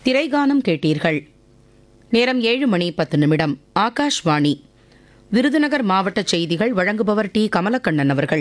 திரைகானம் கேட்டீர்கள் நேரம் ஏழு மணி பத்து நிமிடம் ஆகாஷ்வாணி விருதுநகர் மாவட்ட செய்திகள் வழங்குபவர் டி கமலக்கண்ணன் அவர்கள்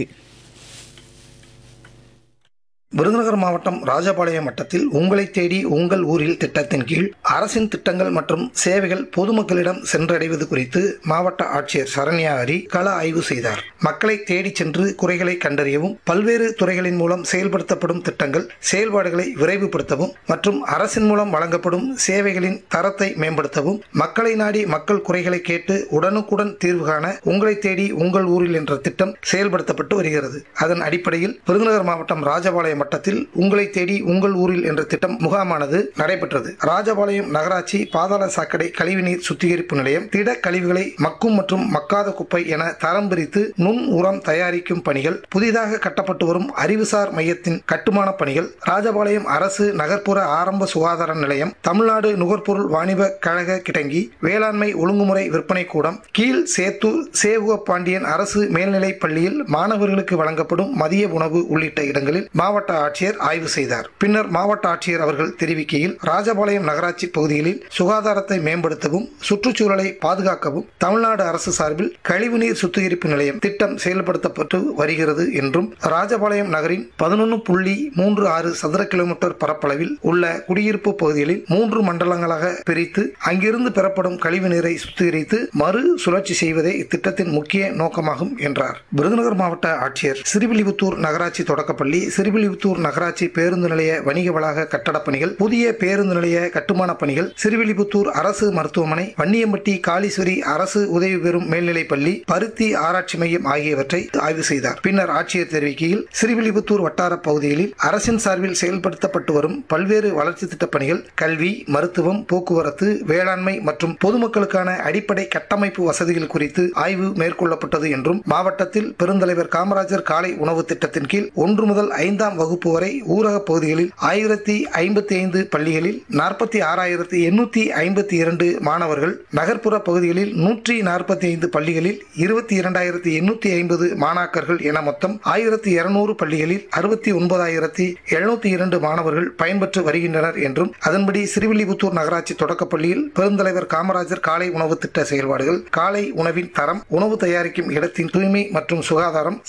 விருதுநகர் மாவட்டம் ராஜபாளையம் வட்டத்தில் உங்களை தேடி உங்கள் ஊரில் திட்டத்தின் கீழ் அரசின் திட்டங்கள் மற்றும் சேவைகள் பொதுமக்களிடம் சென்றடைவது குறித்து மாவட்ட ஆட்சியர் சரண்யா ஹரி கள ஆய்வு செய்தார் மக்களை தேடிச் சென்று குறைகளை கண்டறியவும் பல்வேறு துறைகளின் மூலம் செயல்படுத்தப்படும் திட்டங்கள் செயல்பாடுகளை விரைவுபடுத்தவும் மற்றும் அரசின் மூலம் வழங்கப்படும் சேவைகளின் தரத்தை மேம்படுத்தவும் மக்களை நாடி மக்கள் குறைகளை கேட்டு உடனுக்குடன் தீர்வு காண உங்களை தேடி உங்கள் ஊரில் என்ற திட்டம் செயல்படுத்தப்பட்டு வருகிறது அதன் அடிப்படையில் விருதுநகர் மாவட்டம் ராஜபாளையம் வட்டத்தில் உங்களை தேடி உங்கள் ஊரில் என்ற திட்டம் முகாமானது நடைபெற்றது ராஜபாளையம் நகராட்சி பாதாள சாக்கடை கழிவுநீர் சுத்திகரிப்பு நிலையம் திட கழிவுகளை மக்கும் மற்றும் மக்காத குப்பை என தரம் பிரித்து நுண் உரம் தயாரிக்கும் பணிகள் புதிதாக கட்டப்பட்டு வரும் அறிவுசார் மையத்தின் கட்டுமான பணிகள் ராஜபாளையம் அரசு நகர்ப்புற ஆரம்ப சுகாதார நிலையம் தமிழ்நாடு நுகர்பொருள் வாணிப கழக கிடங்கி வேளாண்மை ஒழுங்குமுறை விற்பனை கூடம் கீழ் சேத்தூர் சேவுக பாண்டியன் அரசு மேல்நிலைப் பள்ளியில் மாணவர்களுக்கு வழங்கப்படும் மதிய உணவு உள்ளிட்ட இடங்களில் மாவட்ட ஆட்சியர் ஆய்வு செய்தார் பின்னர் மாவட்ட ஆட்சியர் அவர்கள் தெரிவிக்கையில் ராஜபாளையம் நகராட்சி பகுதிகளில் சுகாதாரத்தை மேம்படுத்தவும் சுற்றுச்சூழலை பாதுகாக்கவும் தமிழ்நாடு அரசு சார்பில் கழிவுநீர் சுத்திகரிப்பு நிலையம் திட்டம் செயல்படுத்தப்பட்டு வருகிறது என்றும் ராஜபாளையம் நகரின் பதினொன்று புள்ளி மூன்று ஆறு சதுர கிலோமீட்டர் பரப்பளவில் உள்ள குடியிருப்பு பகுதிகளில் மூன்று மண்டலங்களாக பிரித்து அங்கிருந்து பெறப்படும் கழிவு நீரை சுத்திகரித்து மறு சுழற்சி செய்வதே இத்திட்டத்தின் முக்கிய நோக்கமாகும் என்றார் விருதுநகர் மாவட்ட ஆட்சியர் சிறுவில்லிபுத்தூர் நகராட்சி தொடக்கப்பள்ளி சிறுவில்லிபுத்தூர் நகராட்சி பேருந்து நிலைய வணிக வளாக கட்டடப் பணிகள் புதிய பேருந்து நிலைய கட்டுமான பணிகள் சிறுவில்லிபுத்தூர் அரசு மருத்துவமனை வன்னியம்பட்டி காளீஸ்வரி அரசு உதவி பெறும் மேல்நிலைப் பள்ளி பருத்தி ஆராய்ச்சி மையம் ஆகியவற்றை ஆய்வு செய்தார் பின்னர் ஆட்சியர் தெரிவிக்கையில் சிறுவில்லிபுத்தூர் வட்டார பகுதிகளில் அரசின் சார்பில் செயல்படுத்தப்பட்டு வரும் பல்வேறு வளர்ச்சி திட்டப் பணிகள் கல்வி மருத்துவம் போக்குவரத்து வேளாண்மை மற்றும் பொதுமக்களுக்கான அடிப்படை கட்டமைப்பு வசதிகள் குறித்து ஆய்வு மேற்கொள்ளப்பட்டது என்றும் மாவட்டத்தில் பெருந்தலைவர் காமராஜர் காலை உணவு திட்டத்தின் கீழ் ஒன்று முதல் ஐந்தாம் வகுப்பு வரை ஊரக பகுதிகளில் ஆயிரத்தி ஐம்பத்தி ஐந்து பள்ளிகளில் நாற்பத்தி ஆறாயிரத்தி எண்ணூத்தி ஐம்பத்தி இரண்டு மாணவர்கள் நகர்ப்புற பகுதிகளில் நூற்றி நாற்பத்தி ஐந்து பள்ளிகளில் இருபத்தி இரண்டாயிரத்தி எண்ணூத்தி ஐம்பது மாணாக்கர்கள் என மொத்தம் ஆயிரத்தி இருநூறு பள்ளிகளில் அறுபத்தி ஒன்பதாயிரத்தி எழுநூத்தி இரண்டு மாணவர்கள் பயன்பெற்று வருகின்றனர் என்றும் அதன்படி சிறுவில்லிபுத்தூர் நகராட்சி தொடக்கப்பள்ளியில் பெருந்தலைவர் காமராஜர் காலை உணவு திட்ட செயல்பாடுகள் காலை உணவின் தரம் உணவு தயாரிக்கும் இடத்தின் தூய்மை மற்றும் சுகாதாரம்